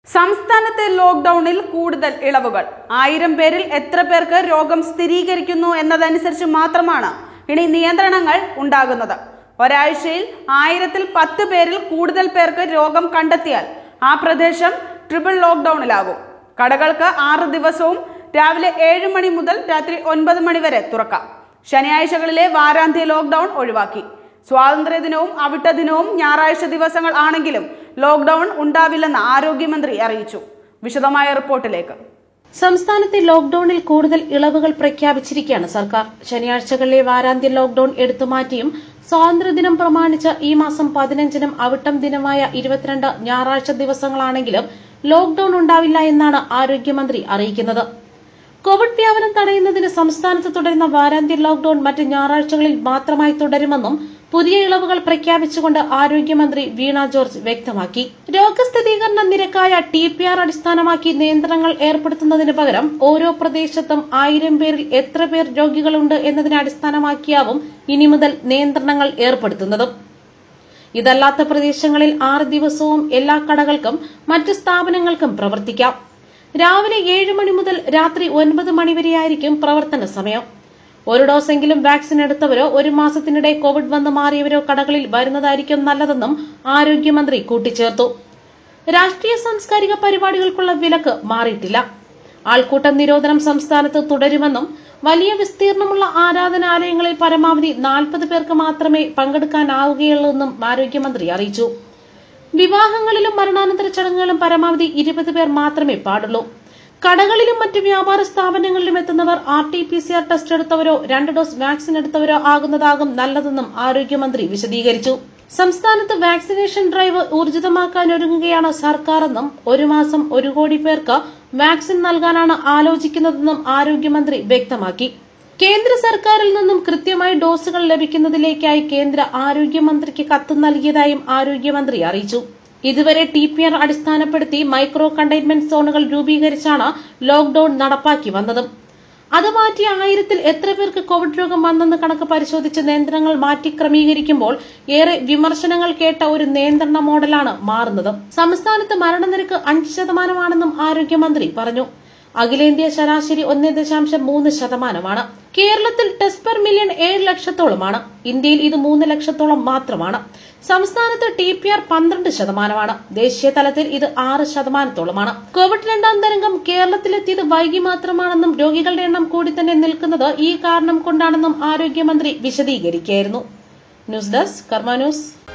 സംസ്ഥാനത്തെ ലോക്ക്ഡൌണിൽ കൂടുതൽ ഇളവുകൾ ആയിരം പേരിൽ എത്ര പേർക്ക് രോഗം സ്ഥിരീകരിക്കുന്നു എന്നതനുസരിച്ച് മാത്രമാണ് ഇനി നിയന്ത്രണങ്ങൾ ഉണ്ടാകുന്നത് ഒരാഴ്ചയിൽ ആയിരത്തിൽ പത്ത് പേരിൽ കൂടുതൽ പേർക്ക് രോഗം കണ്ടെത്തിയാൽ ആ പ്രദേശം ട്രിപ്പിൾ ലോക്ക്ഡൌണിലാകും കടകൾക്ക് ആറ് ദിവസവും രാവിലെ ഏഴ് മണി മുതൽ രാത്രി ഒൻപത് മണി വരെ തുറക്കാം ശനിയാഴ്ചകളിലെ വാരാന്ത്യ ലോക്ക്ഡൌൺ ഒഴിവാക്കി സ്വാതന്ത്ര്യദിനവും അവിട്ട ദിനവും ഞായറാഴ്ച ദിവസങ്ങൾ ആണെങ്കിലും ലോക്ക്ഡൌൺ ഉണ്ടാവില്ലെന്ന് ആരോഗ്യമന്ത്രി അറിയിച്ചു വിശദമായ റിപ്പോർട്ടിലേക്ക് സംസ്ഥാനത്തെ ലോക്ഡൌണിൽ കൂടുതൽ ഇളവുകൾ പ്രഖ്യാപിച്ചിരിക്കുകയാണ് സർക്കാർ ശനിയാഴ്ചകളിലെ വാരാന്ത്യ ലോക്ഡൌൺ എടുത്തുമാറ്റിയും സ്വാതന്ത്ര്യദിനം പ്രമാണിച്ച് ഈ മാസം പതിനഞ്ചിനും അവിട്ടം ദിനമായ ഇരുപത്തിരണ്ട് ഞായറാഴ്ച ദിവസങ്ങളാണെങ്കിലും ലോക്ഡൌൺ ഉണ്ടാവില്ല എന്നാണ് ആരോഗ്യമന്ത്രി അറിയിക്കുന്നത് കോവിഡ് വ്യാപനം തടയുന്നതിന് സംസ്ഥാനത്ത് തുടരുന്ന വാരാന്ത്യ ലോക്ഡൌൺ മറ്റ് ഞായറാഴ്ചകളിൽ മാത്രമായി തുടരുമെന്നും പുതിയ ഇളവുകൾ പ്രഖ്യാപിച്ചുകൊണ്ട് ആരോഗ്യമന്ത്രി വീണ ജോർജ് വ്യക്തമാക്കി രോഗസ്ഥിരീകരണ നിരക്കായ ടി പി ആർ അടിസ്ഥാനമാക്കി നിയന്ത്രണങ്ങൾ ഏർപ്പെടുത്തുന്നതിന് പകരം ഓരോ പ്രദേശത്തും ആയിരം പേരിൽ എത്ര പേർ രോഗികളുണ്ട് എന്നതിനെ അടിസ്ഥാനമാക്കിയാവും ഇനി മുതൽ നിയന്ത്രണങ്ങൾ ഏർപ്പെടുത്തുന്നതും ഇതല്ലാത്ത പ്രദേശങ്ങളിൽ ആറ് ദിവസവും എല്ലാ കടകൾക്കും മറ്റ് സ്ഥാപനങ്ങൾക്കും പ്രവർത്തിക്കാം രാവിലെ ഏഴ് മണി മുതൽ രാത്രി ഒൻപത് മണി വരെയായിരിക്കും പ്രവർത്തന സമയം ഒരു ഡോസെങ്കിലും വാക്സിൻ എടുത്തവരോ ഒരു മാസത്തിനിടെ കോവിഡ് വന്ന് മാറിയവരോ കടകളിൽ വരുന്നതായിരിക്കും നല്ലതെന്നും ആരോഗ്യമന്ത്രി കൂട്ടിച്ചേർത്തു രാഷ്ട്രീയ സാംസ്കാരിക പരിപാടികൾക്കുള്ള വിലക്ക് മാറിയിട്ടില്ല ആൾക്കൂട്ട നിരോധനം സംസ്ഥാനത്ത് തുടരുമെന്നും വലിയ വിസ്തീർണമുള്ള ആരാധനാലയങ്ങളിൽ പരമാവധി നാൽപ്പത് പേർക്ക് മാത്രമേ പങ്കെടുക്കാനാവുകയുള്ളൂ എന്നും ആരോഗ്യമന്ത്രി അറിയിച്ചു വിവാഹങ്ങളിലും മരണാനന്തര ചടങ്ങുകളും പരമാവധി ഇരുപത് പേർ മാത്രമേ പാടുള്ളൂ കടകളിലും മറ്റ് വ്യാപാര സ്ഥാപനങ്ങളിലും എത്തുന്നവർ R T P C R test എടുത്തവരോ രണ്ട് ഡോസ് വാക്സിൻ എടുത്തവരോ ആകുന്നതാകും നല്ലതെന്നും ആരോഗ്യമന്ത്രി വിശദീകരിച്ചു സംസ്ഥാനത്ത് വാക്സിനേഷൻ ഡ്രൈവ് ഊർജിതമാക്കാനൊരുങ്ങുകയാണ് സർക്കാരെന്നും ഒരു മാസം ഒരു കോടി പേർക്ക് വാക്സിൻ നൽകാനാണ് ആലോചിക്കുന്നതെന്നും ആരോഗ്യമന്ത്രി വ്യക്തമാക്കി കേന്ദ്ര സർക്കാരിൽ നിന്നും കൃത്യമായി ഡോസുകൾ ലഭിക്കുന്നതിലേക്കായി കേന്ദ്ര ആരോഗ്യമന്ത്രിക്ക് കത്ത് നൽകിയതായും ആരോഗ്യമന്ത്രി അറിയിച്ചു ഇതുവരെ ടി പി ആർ അടിസ്ഥാനപ്പെടുത്തി മൈക്രോ കണ്ടെയ്ൻമെന്റ് സോണുകൾ രൂപീകരിച്ചാണ് ലോക്ഡൌൺ നടപ്പാക്കി വന്നത് അത് മാറ്റി ആയിരത്തിൽ എത്ര പേർക്ക് കോവിഡ് രോഗം വന്നെന്ന് കണക്ക് പരിശോധിച്ച് നിയന്ത്രണങ്ങൾ മാറ്റി ക്രമീകരിക്കുമ്പോൾ ഏറെ വിമർശനങ്ങൾ കേട്ട ഒരു നിയന്ത്രണ മോഡലാണ് മാറുന്നത് സംസ്ഥാനത്ത് മരണനിരക്ക് അഞ്ച് ശതമാനമാണെന്നും ആരോഗ്യമന്ത്രി പറഞ്ഞു അഖിലേന്ത്യാ ശരാശരി ഒന്ന് ദശാംശം മൂന്ന് ശതമാനമാണ് കേരളത്തിൽ ടെസ്റ്റ് പെർ മില്യൺ ഏഴ് ലക്ഷത്തോളമാണ് ഇന്ത്യയിൽ ഇത് മൂന്ന് ലക്ഷത്തോളം മാത്രമാണ് സംസ്ഥാനത്ത് ടി പി ആർ പന്ത്രണ്ട് ശതമാനമാണ് ദേശീയ തലത്തിൽ ഇത് ആറ് ശതമാനത്തോളമാണ് കോവിഡ് രണ്ടാം തരംഗം കേരളത്തിലെത്തിയത് വൈകി മാത്രമാണെന്നും രോഗികളുടെ എണ്ണം കൂടി തന്നെ നിൽക്കുന്നത് ഈ കാരണം കൊണ്ടാണെന്നും ആരോഗ്യമന്ത്രി വിശദീകരിക്കുകയായിരുന്നു ന്യൂസ് ഡെസ്ക് കർമ്മ ന്യൂസ്